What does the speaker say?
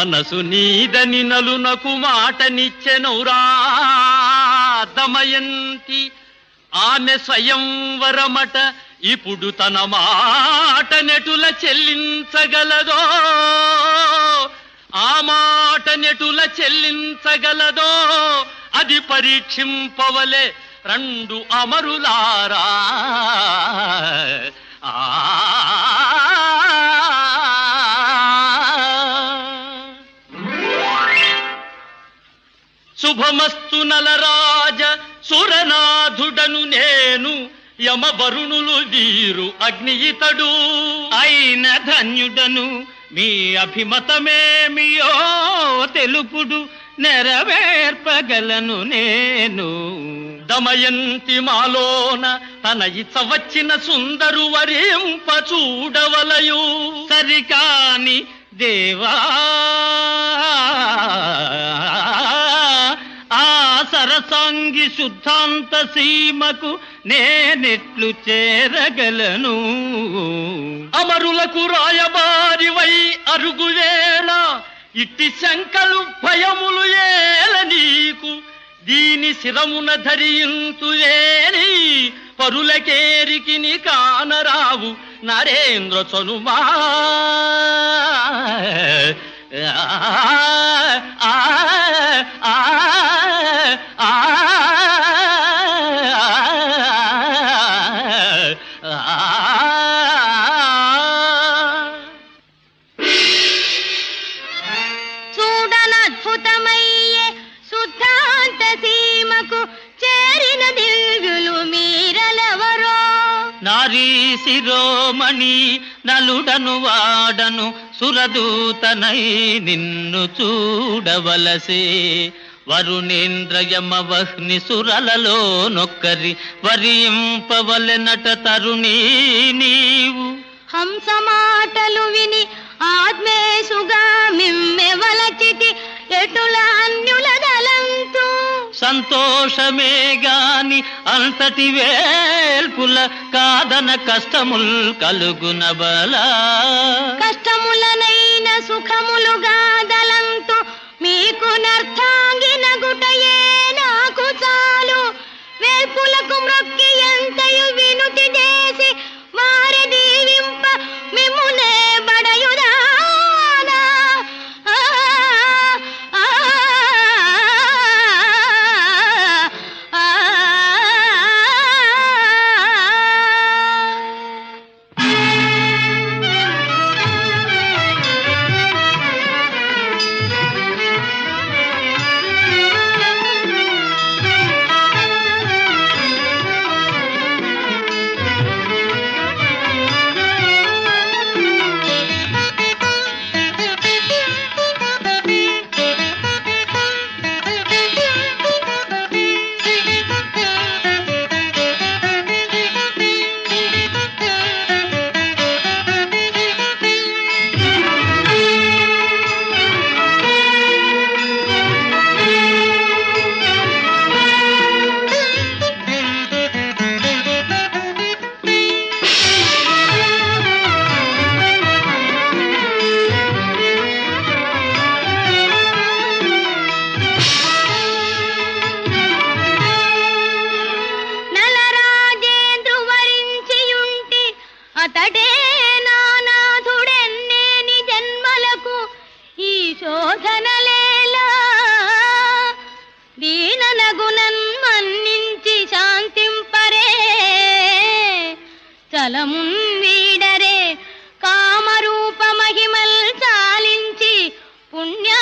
మనసు నీదని నలునకు మాటనిచ్చెనౌరా దమయంతి ఆమె స్వయంవరమట ఇప్పుడు తన మాట నెటుల చెల్లించగలదో ఆ మాట నెటుల చెల్లించగలదో అది పరీక్షింపవలే రెండు అమరులారా ఆ శుభమస్తు నలరాజ సురనాథుడను నేను యమవరుణులు వీరు అగ్నియితడు అయిన ధన్యుడను మీ అభిమతమేమియో తెలుపుడు నెరవేర్పగలను నేను దమయంతి మాలోన తన ఇచ్చ వచ్చిన సుందరు వరింప చూడవలయు సరికాని దేవా ఆ సరసాంగి శుద్ధాంత సీమకు నేనెట్లు చేరగలను అమరులకు రాయబారివై అరుగువేళ ఇట్టి శంకలు భయములు ఏల నీకు దీని శిరమున ధరింతుయేని పరులకేరికి కానరావు నరేంద్ర చనుమా ఆ, ఆ, ఆ, ఆ, ఆ. చూడనద్భుతమయ్యే శుద్ధాంత సీమకు చేరిన దివ్యులు మీరలెవరో నారీ శిరోమణి నలుడను వాడను సురదూతనై నిన్ను చూడవలసే వరుణేంద్రయమ వహ్ని సురలలో నొక్కరి వరింపవలెనట తరుణీ నీవు హంస మాటలు విని ఆత్మేశుగా మిమ్మెవలచితి ఎటుల అన్యుల దలంతు సంతోషమే గాని అంతటి వేల్పుల కాదన కష్టముల్ కలుగునబలా కష్టములనైన సుఖములుగా దలంతు మీకు నర్థాంగిన గుటయే నాకు చాలు వేల్పులకు మ్రొక్కి ఎంతయు వినుతి చేసి వారి దీవింప మిమ్మునే బడయుదానా ఆ, ఆ, ఆ, ఆ. నలరాజేంద్రు వరించియుంటి అతడే నానాథుడెన్నేని జన్మలకు ఈ శోధనలేలా దీననగునన్ మన్నించి శాంతింపరే చలమున్ వీడరే కామరూప మహిమల్ చాలించి పుణ్యా